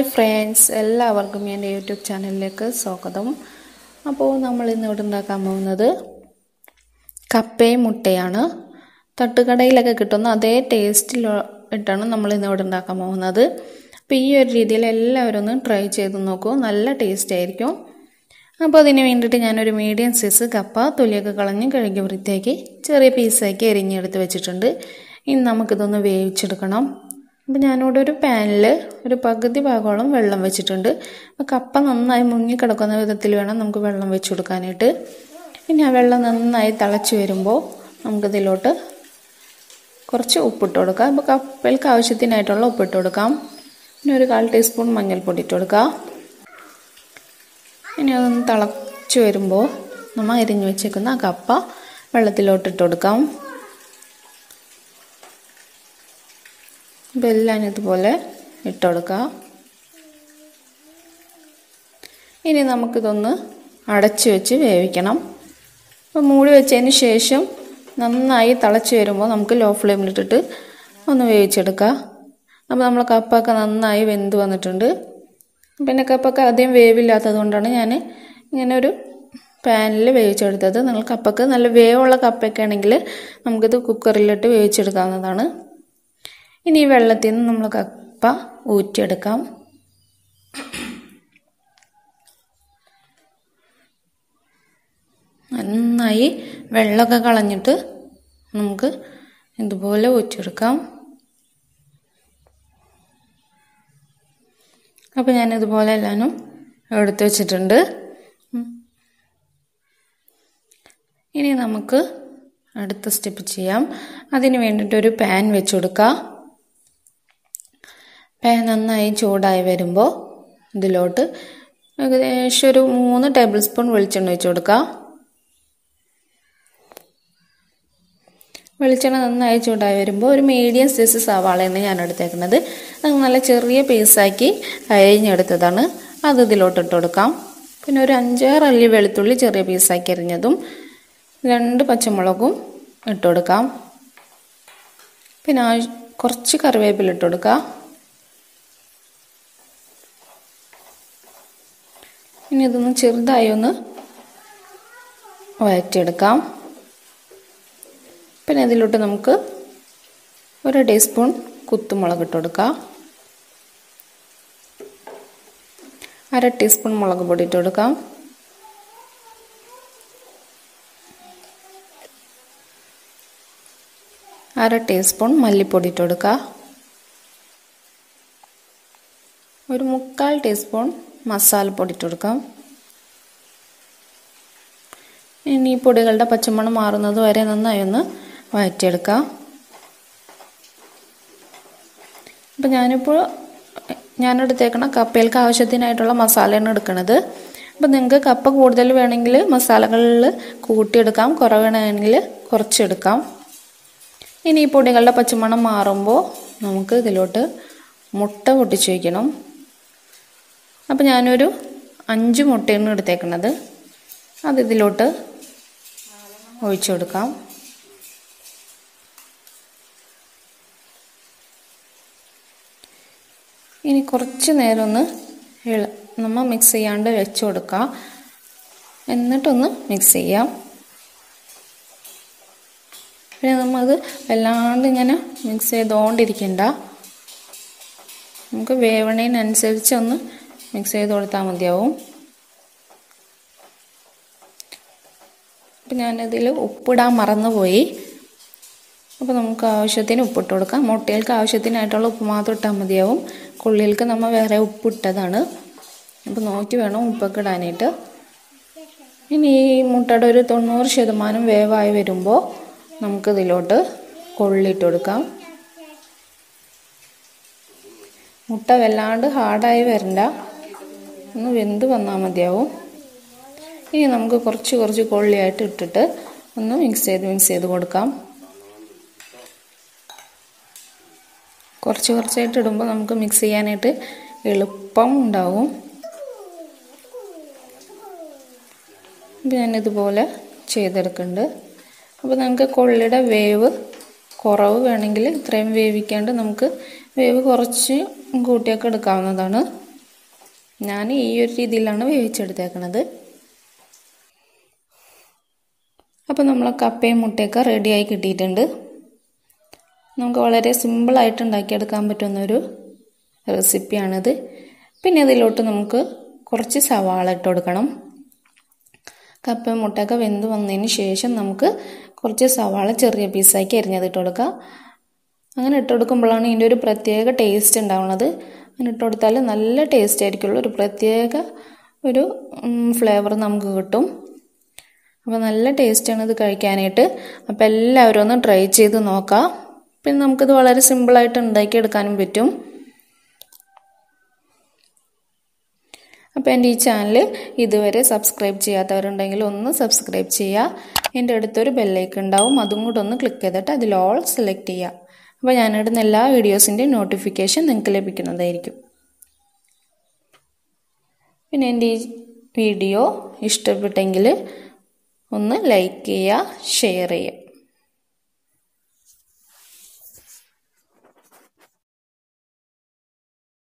hi friends എല്ലാവർക്കും എൻ്റെ YouTube ചാനലിലേക്ക് സ്വാഗതം അപ്പോൾ നമ്മൾ ഇന്ന് ഇവിടെ ഉണ്ടാക്കാൻ പോകുന്നത് കപ്പയും മുട്ടയാണ് തട്ടുകടയിലൊക്കെ കിട്ടുന്ന അതേ ടേസ്റ്റിൽ ഇട്ടാണ് നമ്മൾ ഇന്ന് ഇവിടെ ഉണ്ടാക്കാൻ പോകുന്നത് അപ്പോൾ ഈ ഒരു രീതിയിൽ എല്ലാവരും ഒന്ന് ട്രൈ ചെയ്ത് നോക്കൂ നല്ല ടേസ്റ്റ് ആയിരിക്കും അപ്പോൾ അതിന് വേണ്ടിയിട്ട് ഞാനൊരു മീഡിയം സൈസ് കപ്പ തൊലിയൊക്കെ കളഞ്ഞ് കഴുകി വൃത്തിയാക്കി ചെറിയ പീസാക്കി എരിഞ്ഞെടുത്ത് വെച്ചിട്ടുണ്ട് ഇനി നമുക്കിതൊന്ന് വേവിച്ചെടുക്കണം അപ്പോൾ ഞാനിവിടെ ഒരു പാനിൽ ഒരു പകുതി ഭാഗത്തോളം വെള്ളം വെച്ചിട്ടുണ്ട് അപ്പോൾ കപ്പ നന്നായി മുങ്ങിക്കിടക്കുന്ന വിധത്തിൽ വേണം നമുക്ക് വെള്ളം വെച്ച് കൊടുക്കാനായിട്ട് ഇനി ആ വെള്ളം നന്നായി തിളച്ച് വരുമ്പോൾ നമുക്കിതിലോട്ട് കുറച്ച് ഉപ്പിട്ട് കൊടുക്കാം അപ്പോൾ കപ്പയിൽക്ക് ആവശ്യത്തിനായിട്ടുള്ള ഉപ്പിട്ട് കൊടുക്കാം പിന്നെ ഒരു കാൽ ടീസ്പൂൺ മഞ്ഞൾപ്പൊടി ഇട്ട് കൊടുക്കാം ഇനി അതൊന്ന് തിളച്ച് വരുമ്പോൾ നമ്മൾ അരിഞ്ഞു വെച്ചേക്കുന്ന ആ കപ്പ വെള്ളത്തിലോട്ട് ഇട്ട് കൊടുക്കാം അപ്പോൾ എല്ലാം ഇതുപോലെ ഇട്ട് കൊടുക്കാം ഇനി നമുക്കിതൊന്ന് അടച്ചു വെച്ച് വേവിക്കണം അപ്പോൾ മൂടി വെച്ചതിന് ശേഷം നന്നായി തിളച്ച് വരുമ്പോൾ നമുക്ക് ലോ ഫ്ലെയിമിലിട്ടിട്ട് ഒന്ന് വേവിച്ചെടുക്കാം അപ്പോൾ നമ്മൾ കപ്പൊക്കെ നന്നായി വെന്ത് വന്നിട്ടുണ്ട് പിന്നെ കപ്പൊക്കെ അധികം വേവില്ലാത്തത് കൊണ്ടാണ് ഞാൻ ഇങ്ങനെ ഒരു പാനിൽ വേവിച്ചെടുത്തത് നിങ്ങൾ കപ്പക്ക് നല്ല വേവുള്ള കപ്പയൊക്കെ ആണെങ്കിൽ നമുക്കിത് കുക്കറിലിട്ട് വേവിച്ചെടുക്കാവുന്നതാണ് ഇനി ഈ വെള്ളത്തിൽ നിന്ന് നമ്മൾ കപ്പ ഊറ്റിയെടുക്കാം നന്നായി വെള്ളമൊക്കെ കളഞ്ഞിട്ട് നമുക്ക് ഇതുപോലെ ഊറ്റിയെടുക്കാം അപ്പോൾ ഞാൻ ഇതുപോലെ എല്ലാനും എടുത്ത് വെച്ചിട്ടുണ്ട് ഇനി നമുക്ക് അടുത്ത സ്റ്റെപ്പ് ചെയ്യാം അതിന് വേണ്ടിയിട്ട് ഒരു പാൻ വെച്ച് കൊടുക്കുക പാൻ നന്നായി ചൂടായി വരുമ്പോൾ ഇതിലോട്ട് ഏകദേശം ഒരു മൂന്ന് ടേബിൾ സ്പൂൺ വെളിച്ചെണ്ണ വെച്ച് കൊടുക്കുക വെളിച്ചെണ്ണ നന്നായി ചൂടായി വരുമ്പോൾ ഒരു മീഡിയം സൈസ് സവാളയാണ് ഞാൻ എടുത്തേക്കുന്നത് അത് നല്ല ചെറിയ പീസാക്കി അരിഞ്ഞെടുത്തതാണ് അത് ഇതിലോട്ട് ഇട്ട് കൊടുക്കാം പിന്നെ ഒരു അഞ്ചാറ് അല്ലി വെളുത്തുള്ളി ചെറിയ പീസാക്കി അരിഞ്ഞതും രണ്ട് പച്ചമുളകും ഇട്ട് കൊടുക്കാം പിന്നെ കുറച്ച് കറിവേപ്പില ഇട്ട് കൊടുക്കാം ഇനി ഇതൊന്ന് ചെറുതായി ഒന്ന് വഴറ്റിയെടുക്കാം പിന്നെ ഇതിലോട്ട് നമുക്ക് ഒരു ടീസ്പൂൺ കുത്തുമുളക് ഇട്ട് കൊടുക്കാം അര ടീസ്പൂൺ മുളക് പൊടി ഇട്ട് കൊടുക്കാം അര ടീസ്പൂൺ മല്ലിപ്പൊടി ഇട്ട് കൊടുക്കുക ഒരു മുക്കാൽ ടീസ്പൂൺ മസാലപ്പൊടി ഇട്ട് കൊടുക്കാം ഇനി ഈ പൊടികളുടെ പച്ചമണം മാറുന്നത് വരെ നന്നായി ഒന്ന് വഴറ്റിയെടുക്കാം അപ്പം ഞാനിപ്പോൾ ഞാനെടുത്തേക്കണ കപ്പയിൽക്ക് ആവശ്യത്തിനായിട്ടുള്ള മസാലയാണ് എടുക്കുന്നത് അപ്പം നിങ്ങൾക്ക് കപ്പ കൂടുതൽ വേണമെങ്കിൽ മസാലകളിൽ കൂട്ടിയെടുക്കാം കുറവേണമെങ്കിൽ കുറച്ചെടുക്കാം ഇനി ഈ പൊടികളുടെ പച്ചമണം മാറുമ്പോൾ നമുക്ക് ഇതിലോട്ട് മുട്ട പൊട്ടിച്ച് വയ്ക്കണം അപ്പം ഞാനൊരു അഞ്ച് മുട്ടയാണ് എടുത്തേക്കുന്നത് അത് ഇതിലോട്ട് ഒഴിച്ചു കൊടുക്കാം ഇനി കുറച്ച് നേരം ഒന്ന് ഇള നമ്മൾ മിക്സ് ചെയ്യാണ്ട് വെച്ച് കൊടുക്കാം എന്നിട്ടൊന്ന് മിക്സ് ചെയ്യാം പിന്നെ നമ്മളത് വല്ലാണ്ട് ഇങ്ങനെ മിക്സ് ചെയ്തുകൊണ്ടിരിക്കണ്ട നമുക്ക് വേവണതിനനുസരിച്ച് ഒന്ന് മിക്സ് ചെയ്ത് കൊടുത്താൽ മതിയാവും അപ്പം ഞാനിതിൽ ഉപ്പിടാൻ മറന്നുപോയി അപ്പോൾ നമുക്ക് ആവശ്യത്തിന് ഉപ്പിട്ട് കൊടുക്കാം മുട്ടയിൽക്ക് ആവശ്യത്തിനായിട്ടുള്ള ഉപ്പ് മാത്രം ഇട്ടാൽ മതിയാവും കൊള്ളിയിൽക്ക് നമ്മൾ വേറെ ഉപ്പിട്ടതാണ് അപ്പോൾ നോക്കി വേണം ഉപ്പൊക്കെ ഇടാനായിട്ട് ഇനി ഈ മുട്ടയുടെ ഒരു തൊണ്ണൂറ് ശതമാനം വേവായി വരുമ്പോൾ നമുക്കിതിലോട്ട് കൊള്ളിയിട്ട് കൊടുക്കാം മുട്ട വല്ലാണ്ട് ഹാർഡായി വരണ്ട ഒന്ന് വെന്ത് വന്നാൽ മതിയാവും ഇനി നമുക്ക് കുറച്ച് കുറച്ച് കൊള്ളിയായിട്ട് ഇട്ടിട്ട് ഒന്ന് മിക്സ് ചെയ്ത് മിക്സ് ചെയ്ത് കൊടുക്കാം കുറച്ച് കുറച്ചായിട്ട് ഇടുമ്പോൾ നമുക്ക് മിക്സ് ചെയ്യാനായിട്ട് എളുപ്പം ഉണ്ടാവും അപ്പോൾ ഞാനിതുപോലെ ചെയ്തെടുക്കുന്നുണ്ട് അപ്പോൾ നമുക്ക് കൊള്ളിയുടെ വേവ് കുറവ് വേണമെങ്കിൽ ഇത്രയും വേവിക്കാണ്ട് നമുക്ക് വേവ് കുറച്ച് കൂട്ടിയൊക്കെ എടുക്കാവുന്നതാണ് ഞാൻ ഈ ഒരു രീതിയിലാണ് വേവിച്ചെടുത്തേക്കണത് അപ്പോൾ നമ്മൾ കപ്പയും മുട്ടയൊക്കെ റെഡിയായി കിട്ടിയിട്ടുണ്ട് നമുക്ക് വളരെ സിമ്പിളായിട്ട് ഉണ്ടാക്കിയെടുക്കാൻ പറ്റുന്നൊരു റെസിപ്പിയാണിത് പിന്നെ അതിലോട്ട് നമുക്ക് കുറച്ച് സവാള ഇട്ട് കൊടുക്കണം കപ്പയും മുട്ടയൊക്കെ വെന്ത് വന്നതിന് ശേഷം നമുക്ക് കുറച്ച് സവാള ചെറിയ പീസാക്കി അരിഞ്ഞത് ഇട്ട് കൊടുക്കുക അങ്ങനെ ഇട്ട് കൊടുക്കുമ്പോഴാണ് ഇതിൻ്റെ ഒരു പ്രത്യേക ടേസ്റ്റ് ഉണ്ടാവുന്നത് അങ്ങനെ ഇട്ട് കൊടുത്താൽ നല്ല ടേസ്റ്റ് ആയിരിക്കുള്ളൂ ഒരു പ്രത്യേക ഒരു ഫ്ലേവർ നമുക്ക് കിട്ടും അപ്പോൾ നല്ല ടേസ്റ്റാണ് ഇത് കഴിക്കാനായിട്ട് അപ്പോൾ എല്ലാവരും ഒന്ന് ട്രൈ ചെയ്ത് നോക്കാം പിന്നെ നമുക്കിത് വളരെ സിമ്പിളായിട്ട് ഉണ്ടാക്കിയെടുക്കാനും പറ്റും അപ്പോൾ എൻ്റെ ഈ ചാനൽ ഇതുവരെ സബ്സ്ക്രൈബ് ചെയ്യാത്തവരുണ്ടെങ്കിൽ ഒന്ന് സബ്സ്ക്രൈബ് ചെയ്യുക എൻ്റെ അടുത്തൊരു ബെല്ലൈക്ക് ഉണ്ടാവും അതും കൂടെ ഒന്ന് ക്ലിക്ക് ചെയ്തിട്ട് അതിൽ ഓൾ സെലക്ട് ചെയ്യുക അപ്പോൾ ഞാനിടുന്ന എല്ലാ വീഡിയോസിൻ്റെയും നോട്ടിഫിക്കേഷൻ നിങ്ങൾക്ക് ലഭിക്കുന്നതായിരിക്കും പിന്നെ എൻ്റെ ഈ വീഡിയോ ഇഷ്ടപ്പെട്ടെങ്കിൽ ഒന്ന് ലൈക്ക് ചെയ്യുക ഷെയർ ചെയ്യുക